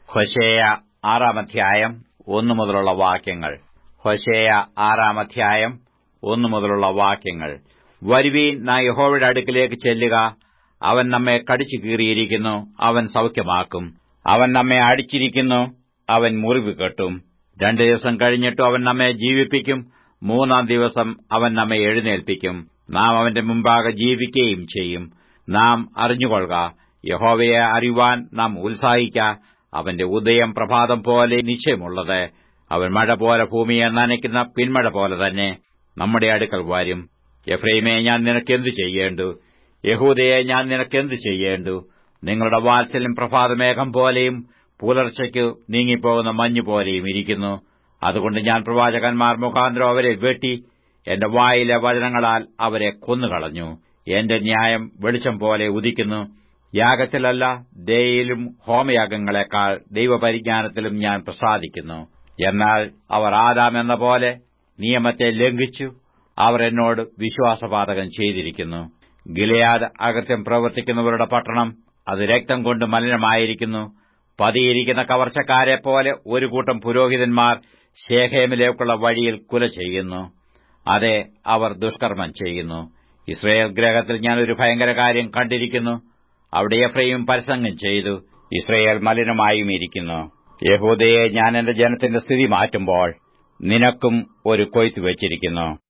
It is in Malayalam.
ഹൊശേയ ആറാം അധ്യായം ഒന്നു മുതലുള്ള വാക്യങ്ങൾ ഹൊശേയ ആറാം അധ്യായം ഒന്നു മുതലുള്ള വാക്യങ്ങൾ വരുവീൻ നാം യഹോവയുടെ അടുക്കിലേക്ക് ചെല്ലുക അവൻ നമ്മെ കടിച്ചു കീറിയിരിക്കുന്നു അവൻ സൗഖ്യമാക്കും അവൻ നമ്മെ അടിച്ചിരിക്കുന്നു അവൻ മുറിവ് കെട്ടും രണ്ടു ദിവസം കഴിഞ്ഞിട്ടും അവൻ നമ്മെ ജീവിപ്പിക്കും മൂന്നാം ദിവസം അവൻ നമ്മെ എഴുന്നേൽപ്പിക്കും നാം അവന്റെ മുമ്പാകെ ജീവിക്കുകയും ചെയ്യും നാം അറിഞ്ഞുകൊള്ളുക യഹോവയെ അറിയുവാൻ നാം ഉത്സാഹിക്ക അവന്റെ ഉദയം പ്രഭാതം പോലെ നിശ്ചയമുള്ളത് അവൻ മഴ പോലെ ഭൂമിയെ നനയ്ക്കുന്ന പിന്മഴ പോലെ തന്നെ നമ്മുടെ അടുക്കൽ വരും എഫ്രൈമെ ഞാൻ നിനക്കെന്തു ചെയ്യേണ്ടു യഹൂദയെ ഞാൻ നിനക്കെന്തു ചെയ്യേണ്ടു നിങ്ങളുടെ വാത്സല്യം പ്രഭാതമേഘം പോലെയും പുലർച്ചയ്ക്ക് നീങ്ങിപ്പോകുന്ന മഞ്ഞു പോലെയും ഇരിക്കുന്നു അതുകൊണ്ട് ഞാൻ പ്രവാചകന്മാർ മുഖാന്തരം അവരെ വെട്ടി എന്റെ വായിലെ വചനങ്ങളാൽ അവരെ കൊന്നുകളഞ്ഞു എന്റെ ന്യായം വെളിച്ചം പോലെ ഉദിക്കുന്നു യാഗത്തിലല്ല ദയയിലും ഹോമയാഗങ്ങളെക്കാൾ ദൈവപരിജ്ഞാനത്തിലും ഞാൻ പ്രസാദിക്കുന്നു എന്നാൽ അവർ ആദാം എന്ന പോലെ നിയമത്തെ ലംഘിച്ചു അവർ എന്നോട് വിശ്വാസപാതകം ചെയ്തിരിക്കുന്നു ഗിലയാദ് അകൃത്യം പ്രവർത്തിക്കുന്നവരുടെ പട്ടണം അത് രക്തം കൊണ്ട് മലിനമായിരിക്കുന്നു പതിയിരിക്കുന്ന കവർച്ചക്കാരെ പോലെ ഒരു കൂട്ടം പുരോഹിതന്മാർ ശേഖേമിലേക്കുള്ള വഴിയിൽ കുല ചെയ്യുന്നു അതെ അവർ ദുഷ്കർമ്മം ചെയ്യുന്നു ഇസ്രയേൽ ഗ്രഹത്തിൽ ഞാൻ ഒരു ഭയങ്കര കാര്യം കണ്ടിരിക്കുന്നു അവിടെ എഫ്രയും പരസംഗം ചെയ്തു ഇസ്രയേൽ മലിനമായും ഇരിക്കുന്നു യഹൂദയെ ഞാൻ എന്റെ ജനത്തിന്റെ സ്ഥിതി മാറ്റുമ്പോൾ നിനക്കും ഒരു കൊയ്ത്ത് വെച്ചിരിക്കുന്നു